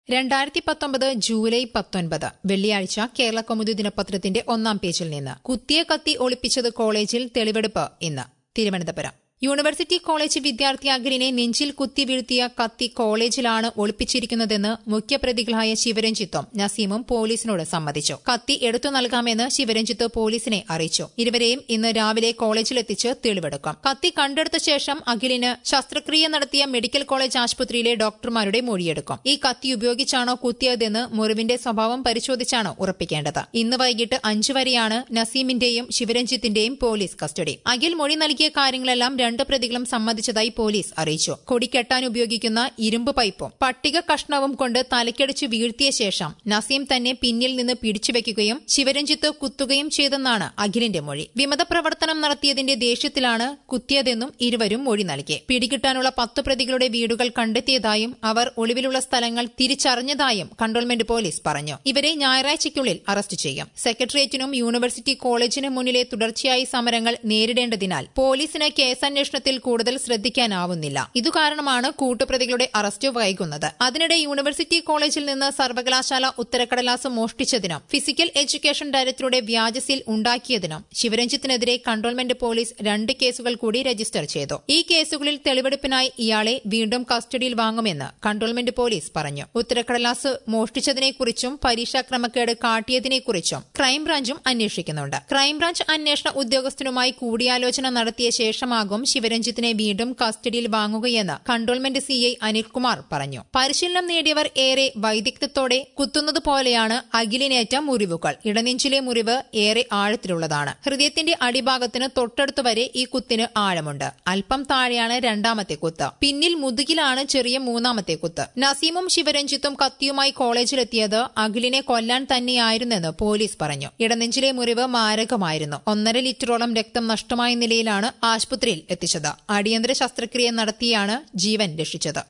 രണ്ടായിരത്തി പത്തൊമ്പത് ജൂലൈ പത്തൊൻപത് വെള്ളിയാഴ്ച കേരള കൗമുദി ദിനപത്രത്തിന്റെ ഒന്നാം പേജിൽ നിന്ന് കുത്തിയ കത്തി ഒളിപ്പിച്ചത് കോളേജിൽ തെളിവെടുപ്പ് ഇന്ന് തിരുവനന്തപുരം യൂണിവേഴ്സിറ്റി കോളേജ് വിദ്യാർത്ഥി അഖിലിനെ നെഞ്ചിൽ കുത്തി വീഴ്ത്തിയ കത്തി കോളേജിലാണ് ഒളിപ്പിച്ചിരിക്കുന്നതെന്ന് മുഖ്യപ്രതികളായ ശിവരഞ്ജിത്തും നസീമും പോലീസിനോട് സമ്മതിച്ചു കത്തി എടുത്തു നൽകാമെന്ന് ശിവരഞ്ജിത്ത് പോലീസിനെ അറിയിച്ചു ഇരുവരെയും ഇന്ന് രാവിലെ കോളേജിലെത്തിച്ച് തെളിവെടുക്കും കത്തി കണ്ടെടുത്ത ശേഷം അഖിലിന് ശസ്ത്രക്രിയ നടത്തിയ മെഡിക്കൽ കോളേജ് ആശുപത്രിയിലെ ഡോക്ടർമാരുടെ മൊഴിയെടുക്കും ഈ കത്തി ഉപയോഗിച്ചാണോ കുത്തിയതെന്ന് മുറിവിന്റെ സ്വഭാവം പരിശോധിച്ചാണ് ഉറപ്പിക്കേണ്ടത് ഇന്ന് വൈകിട്ട് അഞ്ചു വരെയാണ് നസീമിന്റെയും ശിവരഞ്ജിത്തിന്റെയും പോലീസ് കസ്റ്റഡി അഖിൽ മൊഴി നൽകിയ കാര്യങ്ങളെല്ലാം രണ്ട് പ്രതികളും സമ്മതിച്ചതായി പോലീസ് അറിയിച്ചു കൊടിക്കെട്ടാൻ ഉപയോഗിക്കുന്ന ഇരുമ്പ് പൈപ്പും പട്ടിക കഷ്ണവും കൊണ്ട് തലക്കടിച്ച് വീഴ്ത്തിയ ശേഷം നസീം തന്നെ പിന്നിൽ നിന്ന് പിടിച്ചുവെക്കുകയും ശിവരഞ്ജിത്ത് കുത്തുകയും ചെയ്തെന്നാണ് അഖിലിന്റെ മൊഴി വിമത പ്രവർത്തനം നടത്തിയതിന്റെ ദേഷ്യത്തിലാണ് കുത്തിയതെന്നും ഇരുവരും മൊഴി നൽകി പിടികിട്ടാനുള്ള പത്ത് പ്രതികളുടെ വീടുകൾ കണ്ടെത്തിയതായും അവർ ഒളിവിലുള്ള സ്ഥലങ്ങൾ തിരിച്ചറിഞ്ഞതായും കൺട്രോൾമെന്റ് പോലീസ് പറഞ്ഞു ഇവരെ ഞായറാഴ്ചയ്ക്കുള്ളിൽ അറസ്റ്റ് ചെയ്യും സെക്രട്ടേറിയറ്റിനും യൂണിവേഴ്സിറ്റി കോളേജിനും മുന്നിലെ തുടർച്ചയായി സമരങ്ങൾ നേരിടേണ്ടതിനാൽ പോലീസിന് കേസന്വേഷണത്തിൽ കൂടുതൽ ശ്രദ്ധിക്കാനാവുന്നില്ല ഇതുകാരണമാണ് കൂട്ടുപ്രതികളുടെ അറസ്റ്റ് വൈകുന്നത് അതിനിടെ യൂണിവേഴ്സിറ്റി കോളേജിൽ നിന്ന് സർവകലാശാല ഉത്തരക്കടലാസ് മോഷ്ടിച്ചതിനും ഫിസിക്കൽ എഡ്യൂക്കേഷൻ ഡയറക്ടറുടെ വ്യാജസിൽ ഉണ്ടാക്കിയതിനും ശിവരഞ്ജിത്തിനെതിരെ കൺട്രോൾമെന്റ് പോലീസ് രണ്ട് കേസുകൾ കൂടി രജിസ്റ്റർ ചെയ്തു ഈ കേസുകളിൽ തെളിവെടുപ്പിനായി ഇയാളെ വീണ്ടും കസ്റ്റഡിയിൽ വാങ്ങുമെന്ന് കൺട്രോൾമെന്റ് പോലീസ് പറഞ്ഞു ഉത്തരക്കടലാസ് മോഷ്ടിച്ചതിനെക്കുറിച്ചും പരീക്ഷാ ക്രമക്കേട് കാട്ടിയതിനെക്കുറിച്ചും ക്രൈംബ്രാഞ്ചും അന്വേഷിക്കുന്നുണ്ട് ക്രൈംബ്രാഞ്ച് അന്വേഷണ ഉദ്യോഗസ്ഥനുമായി കൂടിയാലോചന നടത്തിയ ശേഷമാകും ശിവരഞ്ജിത്തിനെ വീണ്ടും കസ്റ്റഡിയിൽ വാങ്ങുകയെന്ന് കൺട്രോൾമെന്റ് സിഐ അനിൽകുമാർ പറഞ്ഞു പരിശീലനം നേടിയവർ ഏറെ വൈദഗ്ധ്യത്തോടെ കുത്തുന്നത് പോലെയാണ് അഖിലിനേറ്റ മുറിവുകൾ ഇടനെഞ്ചിലെ മുറിവ് ഏറെ ആഴത്തിലുള്ളതാണ് ഹൃദയത്തിന്റെ അടിഭാഗത്തിന് തൊട്ടടുത്ത് വരെ ഈ കുത്തിന് ആഴമുണ്ട് അല്പം താഴെയാണ് രണ്ടാമത്തെ കുത്ത് പിന്നിൽ മുതുകിലാണ് ചെറിയ മൂന്നാമത്തെ കുത്ത് നസീമും ശിവരഞ്ജിത്തും കത്തിയുമായി കോളേജിലെത്തിയത് അഖിലിനെ കൊല്ലാൻ തന്നെയായിരുന്നെന്ന് പോലീസ് പറഞ്ഞു ഇടനെഞ്ചിലെ മുറിവ് മാരകമായിരുന്നു ഒന്നര ലിറ്ററോളം രക്തം നഷ്ടമായ നിലയിലാണ് ആശുപത്രിയിൽ എത്തിച്ചത് അടിയന്തര ശസ്ത്രക്രിയ നടത്തിയാണ് ജീവൻ രക്ഷിച്ചത്